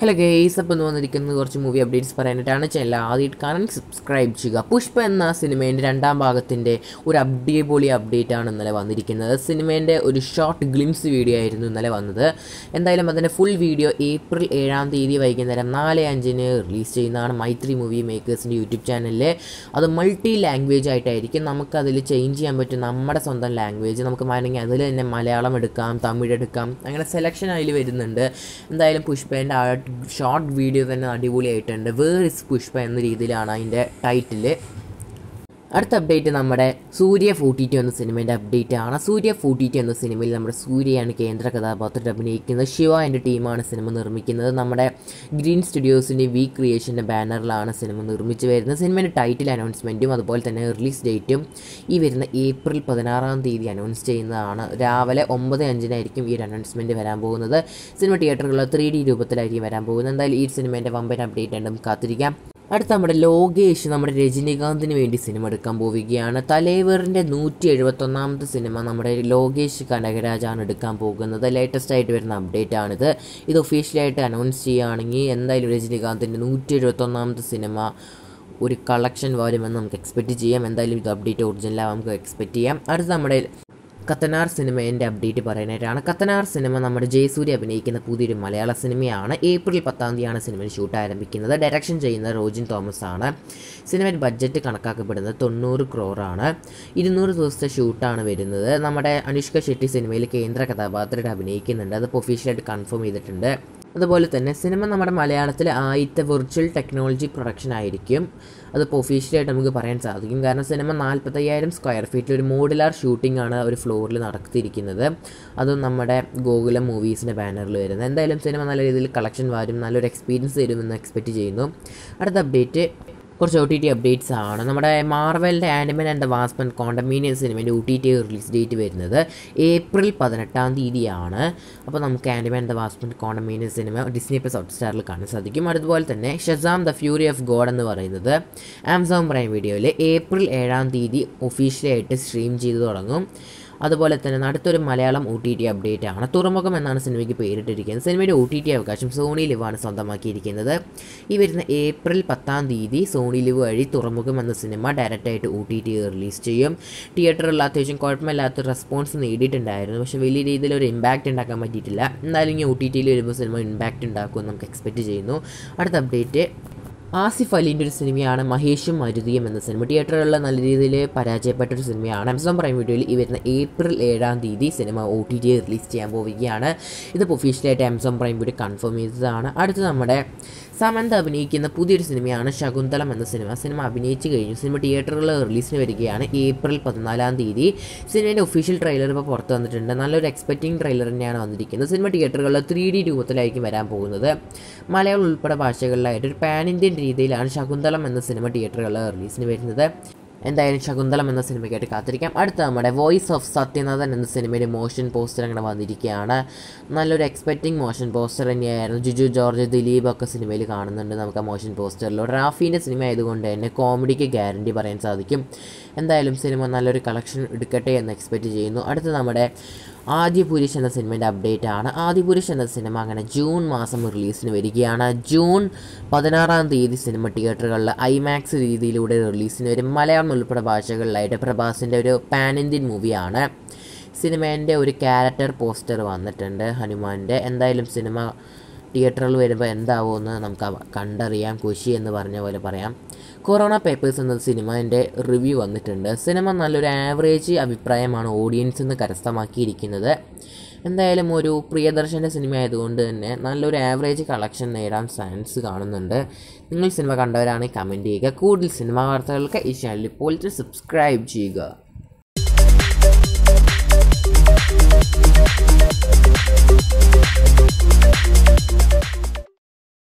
hello guys അപ്പോൾ എന്ന് വന്നിരിക്കുന്നത് കുറച്ച് മൂവി അപ്ഡേറ്റ്സ് പറയാനായിട്ടാണ് ചാനൽ ആദ്യമായിട്ട് കാണാൻ സബ്സ്ക്രൈബ് ചെയ്യുക പുഷ്പ എന്ന സിനിമേൻ്റെ രണ്ടാം ഭാഗത്തിൻ്റെ ഒരു അടിപൊളി അപ്ഡേറ്റ് ആണ് ഇന്നലെ വന്നിരിക്കുന്നത് സിനിമേൻ്റെ ഒരു ഷോർട്ട് ഗ്ലിംസ് വീഡിയോ ആയിരുന്നു ഇന്നലെ വന്നത് എന്തായാലും അതിൻ്റെ ഫുൾ വീഡിയോ ഏപ്രിൽ ഏഴാം തീയതി വൈകുന്നേരം നാല് അഞ്ചിന് റിലീസ് ചെയ്യുന്നതാണ് മൈത്രി മൂവി മേക്കേഴ്സിൻ്റെ യൂട്യൂബ് ചാനലിൽ അത് മൾട്ടി ലാംഗ്വേജ് ആയിട്ടായിരിക്കും നമുക്ക് അതിൽ ചേഞ്ച് ചെയ്യാൻ പറ്റും നമ്മുടെ സ്വന്തം ലാംഗ്വേജ് നമുക്ക് വേണമെങ്കിൽ അതിൽ തന്നെ മലയാളം എടുക്കാം തമിഴ് എടുക്കാം അങ്ങനെ സെലക്ഷൻ അതിൽ വരുന്നുണ്ട് എന്തായാലും പുഷ്പേൻ്റെ ആ ഷോർട്ട് വീഡിയോ തന്നെ അടിപൊളിയായിട്ടുണ്ട് വേർ ഇസ് പുഷ്പ എന്ന രീതിയിലാണ് അതിൻ്റെ ടൈറ്റിൽ അടുത്ത അപ്ഡേറ്റ് നമ്മുടെ സൂര്യ ഫോർട്ടിറ്റു എന്ന സിനിമേൻ്റെ അപ്ഡേറ്റ് ആണ് സൂര്യ ഫോർട്ടിറ്റു എന്ന സിനിമയിൽ നമ്മുടെ സൂര്യയാണ് കേന്ദ്ര കഥാപാത്രത്തിൽ അഭിനയിക്കുന്നത് ശിവ എൻ്റെ ടീമാണ് സിനിമ നിർമ്മിക്കുന്നത് നമ്മുടെ ഗ്രീൻ സ്റ്റുഡിയോസിൻ്റെ വി ക്രിയേഷൻ്റെ ബാനറിലാണ് സിനിമ നിർമ്മിച്ച് വരുന്നത് സിനിമയുടെ ടൈറ്റിൽ അനൗൺസ്മെൻറ്റും അതുപോലെ തന്നെ റിലീസ് ഡേറ്റും ഈ വരുന്ന ഏപ്രിൽ പതിനാറാം തീയതി അനൗൺസ് ചെയ്യുന്നതാണ് രാവിലെ ഒമ്പത് അഞ്ചിനായിരിക്കും ഈ ഒരു അനൗൺസ്മെൻറ്റ് വരാൻ പോകുന്നത് സിനിമ തിയേറ്ററുകളിൽ ത്രീ ഡി രൂപത്തിലായിരിക്കും വരാൻ പോകുന്നത് എന്തായാലും ഈ സിനിമേൻ്റെ വമ്പൻ അപ്ഡേറ്റ് ഉണ്ട് നമുക്ക് കാത്തിരിക്കാം അടുത്ത നമ്മുടെ ലോകേഷ് നമ്മുടെ രജനീകാന്തിന് വേണ്ടി സിനിമ എടുക്കാൻ പോവുകയാണ് തലേവറിൻ്റെ നൂറ്റി എഴുപത്തൊന്നാമത്തെ സിനിമ നമ്മുടെ ലോകേഷ് കനകരാജാണ് എടുക്കാൻ പോകുന്നത് ലേറ്റസ്റ്റ് ആയിട്ട് വരുന്ന അപ്ഡേറ്റ് ആണിത് ഇത് ഒഫീഷ്യലായിട്ട് അനൗൺസ് ചെയ്യുകയാണെങ്കിൽ എന്തായാലും രജനീകാന്തിൻ്റെ നൂറ്റി എഴുപത്തൊന്നാമത്തെ സിനിമ ഒരു കളക്ഷൻ വരുമെന്ന് നമുക്ക് എക്സ്പെക്റ്റ് ചെയ്യാം എന്തായാലും ഇത് അപ്ഡേറ്റ് ഒറിജിനലാവും നമുക്ക് എക്സ്പെക്റ്റ് ചെയ്യാം അടുത്ത നമ്മുടെ കത്തനാർ സിനിമേൻ്റെ അപ്ഡേറ്റ് പറയാനായിട്ടാണ് കത്തനാർ സിനിമ നമ്മുടെ ജയസൂര്യ അഭിനയിക്കുന്ന പുതിയൊരു മലയാള സിനിമയാണ് ഏപ്രിൽ പത്താം തീയതിയാണ് സിനിമ ഷൂട്ട് ആരംഭിക്കുന്നത് ഡയറക്ഷൻ ചെയ്യുന്നത് റോജിൻ തോമസ് ആണ് സിനിമയുടെ ബഡ്ജറ്റ് കണക്കാക്കപ്പെടുന്നത് തൊണ്ണൂറ് ക്രോറാണ് ഇരുന്നൂറ് ദിവസത്തെ ഷൂട്ടാണ് വരുന്നത് നമ്മുടെ അനുഷ്ക ഷെട്ടി സിനിമയിൽ കേന്ദ്ര കഥാപാത്രമായിട്ട് അഭിനയിക്കുന്നുണ്ട് അതിപ്പോൾ ഒഫീഷ്യലായിട്ട് കൺഫേം ചെയ്തിട്ടുണ്ട് അതുപോലെ തന്നെ സിനിമ നമ്മുടെ മലയാളത്തിൽ ആദ്യത്തെ വിർച്വൽ ടെക്നോളജി പ്രൊഡക്ഷൻ ആയിരിക്കും അതിപ്പോൾ ഒഫീഷ്യലായിട്ട് നമുക്ക് പറയാൻ സാധിക്കും കാരണം സിനിമ നാൽപ്പത്തയ്യായിരം സ്ക്വയർ ഫീറ്റിൽ ഒരു മോഡുലാർ ഷൂട്ടിംഗ് ആണ് ഒരു ഫ്ലോറിൽ നടത്തിയിരിക്കുന്നത് അതും നമ്മുടെ ഗോകുലം മൂവീസിൻ്റെ ബാനറിൽ വരുന്നത് എന്തായാലും സിനിമ നല്ല രീതിയിൽ കളക്ഷൻ വരും നല്ലൊരു എക്സ്പീരിയൻസ് തരുമെന്ന് എക്സ്പെക്റ്റ് ചെയ്യുന്നു അടുത്ത അപ്ഡേറ്റ് കുറച്ച് ഒ ടി ടി അപ്ഡേറ്റ്സ് ആണ് നമ്മുടെ മാർവലിൻ്റെ ആനിമൽ ആൻഡ് വാസ്പൻ കോണ്ടമീനിയൻ സിനിമേൻ്റെ O T T release date വരുന്നത് ഏപ്രിൽ പതിനെട്ടാം തീയതിയാണ് അപ്പോൾ നമുക്ക് ആനിമൽ ആൻഡ് വാസ്പൻ കോണ്ടമീനിയൻ സിനിമ ഡിസ്നി പ്ലസ് ഹോട്ട്സ്റ്റാറിൽ കാണാൻ സാധിക്കും അതുപോലെ തന്നെ Shazam the fury of god എന്ന് പറയുന്നത് ആമസോൺ പ്രൈം വീഡിയോയിൽ ഏപ്രിൽ ഏഴാം തീയതി ഒഫീഷ്യലായിട്ട് സ്ട്രീം ചെയ്തു തുടങ്ങും അതുപോലെ തന്നെ അടുത്തൊരു Malayalam O T T update ആണ് തുറമുഖം എന്നാണ് സിനിമയ്ക്ക് പേരിട്ടിരിക്കുന്നത് സിനിമയുടെ ഒ ടി ടി അവകാശം സോണി ലിവാണ് സ്വന്തമാക്കിയിരിക്കുന്നത് ഈ വരുന്ന ഏപ്രിൽ പത്താം തീയതി സോണി ലിവ് വഴി തുറമുഖം എന്ന സിനിമ ഡയറക്റ്റായിട്ട് ഒ ടി ടി റിലീസ് ചെയ്യും തിയേറ്ററിൽ അത്യാവശ്യം കുഴപ്പമില്ലാത്ത റെസ്പോൺസ് നേടിയിട്ടുണ്ടായിരുന്നു പക്ഷേ വലിയ രീതിയിൽ ഒരു ഇമ്പാക്റ്റ് ഉണ്ടാക്കാൻ പറ്റിയിട്ടില്ല എന്തായാലും ഈ ഒ ടി ടിയിൽ വരുമ്പോൾ സിനിമ ഇമ്പാക്റ്റ് ഉണ്ടാക്കുമെന്ന് നമുക്ക് എക്സ്പെക്റ്റ് ചെയ്യുന്നു അടുത്ത അപ്ഡേറ്റ് ആസിഫ് അലീൻ്റെ ഒരു സിനിമയാണ് മഹേഷും മരുതിയും എന്ന സിനിമ തിയേറ്ററുകളിൽ നല്ല രീതിയിൽ പരാജയപ്പെട്ട ഒരു സിനിമയാണ് ആമസോൺ പ്രൈം വീഡിയോയിൽ ഈ വരുന്ന ഏപ്രിൽ ഏഴാം തീയതി സിനിമ ഒ ടി ടി റിലീസ് ചെയ്യാൻ പോവുകയാണ് ഇതിപ്പോൾ ഒഫീഷ്യലായിട്ട് ആമസോൺ പ്രൈം വീഡിയോ കൺഫേം ചെയ്തതാണ് അടുത്ത് നമ്മുടെ സമന്ത അഭിനയിക്കുന്ന പുതിയൊരു സിനിമയാണ് ശകുന്തളം എന്ന സിനിമ സിനിമ അഭിനയിച്ച് കഴിഞ്ഞു സിനിമ തിയേറ്ററുകളിൽ റിലീസിന് വരികയാണ് ഏപ്രിൽ പതിനാലാം തീയതി സിനിമയുടെ ഒഫീഷ്യൽ ട്രെയിലർ ഇപ്പോൾ പുറത്ത് വന്നിട്ടുണ്ട് നല്ലൊരു എക്സ്പെക്റ്റിംഗ് ട്രെയിലർ തന്നെയാണ് വന്നിരിക്കുന്നത് സിനിമ തിയേറ്ററുകളിൽ ത്രീ ഡി രൂപത്തിലായിരിക്കും വരാൻ പോകുന്നത് മലയാളം ഉൾപ്പെടെ ഭാഷകളിലായിട്ട് ഒരു പാൻ ഇന്ത്യൻ രീതിയിലാണ് ശകുന്തളം എന്ന സിനിമ തിയേറ്ററുകളിൽ റിലീസിന് വരുന്നത് എന്തായാലും ശകുന്തളം എന്ന സിനിമയ്ക്കായിട്ട് കാത്തിരിക്കാം അടുത്ത നമ്മുടെ വോയിസ് ഓഫ് സത്യനാഥൻ എന്ന സിനിമയുടെ മോഷൻ പോസ്റ്റർ അങ്ങനെ വന്നിരിക്കുകയാണ് നല്ലൊരു എക്സ്പെക്റ്റിംഗ് മോഷൻ പോസ്റ്റർ തന്നെയായിരുന്നു ജിജു ജോർജ് ദിലീപ് ഒക്കെ സിനിമയിൽ കാണുന്നുണ്ട് നമുക്ക് ആ മോഷൻ പോസ്റ്ററിലൂടെ റാഫീൻ്റെ സിനിമ ആയതുകൊണ്ട് തന്നെ കോമഡിക്ക് ഗ്യാരണ്ടി പറയാൻ സാധിക്കും എന്തായാലും സിനിമ നല്ലൊരു കളക്ഷൻ എടുക്കട്ടെ എന്ന് എക്സ്പെക്റ്റ് ചെയ്യുന്നു അടുത്ത നമ്മുടെ ആദ്യപുരുഷ് എന്ന സിനിമേൻ്റെ അപ്ഡേറ്റ് ആണ് ആദ്യപുരുഷ് എന്ന സിനിമ അങ്ങനെ ജൂൺ മാസം റിലീസിന് വരികയാണ് ജൂൺ പതിനാറാം തീയതി സിനിമ തിയേറ്ററുകളിൽ ഐമാക്സ് രീതിയിലൂടെ റിലീസിന് വരും മലയാളം ഉൾപ്പെടെ ഭാഷകളിലായിട്ട് പ്രഭാസിൻ്റെ ഒരു പാൻ ഇന്ത്യൻ മൂവിയാണ് സിനിമേൻ്റെ ഒരു ക്യാരക്ടർ പോസ്റ്റർ വന്നിട്ടുണ്ട് ഹനുമാൻ്റെ എന്തായാലും സിനിമ തിയേറ്ററിൽ വരുമ്പോൾ എന്താവുമെന്ന് നമുക്ക് കണ്ടറിയാം കുശി എന്ന് പറഞ്ഞ പോലെ പറയാം കൊറോണ പേപ്പേഴ്സ് എന്ന സിനിമേൻ്റെ റിവ്യൂ വന്നിട്ടുണ്ട് സിനിമ നല്ലൊരു ആവറേജ് അഭിപ്രായമാണ് ഓഡിയൻസ് എന്ന് കരസ്ഥമാക്കിയിരിക്കുന്നത് എന്തായാലും ഒരു പ്രിയദർശൻ്റെ സിനിമ ആയതുകൊണ്ട് തന്നെ നല്ലൊരു ആവറേജ് കളക്ഷൻ നേടാൻ ചാൻസ് കാണുന്നുണ്ട് നിങ്ങൾ സിനിമ കണ്ടവരാണെങ്കിൽ കമൻറ്റ് ചെയ്യുക കൂടുതൽ സിനിമാ വാർത്തകൾക്ക് ഈ ചാനൽ ഇപ്പോൾ സബ്സ്ക്രൈബ് ചെയ്യുക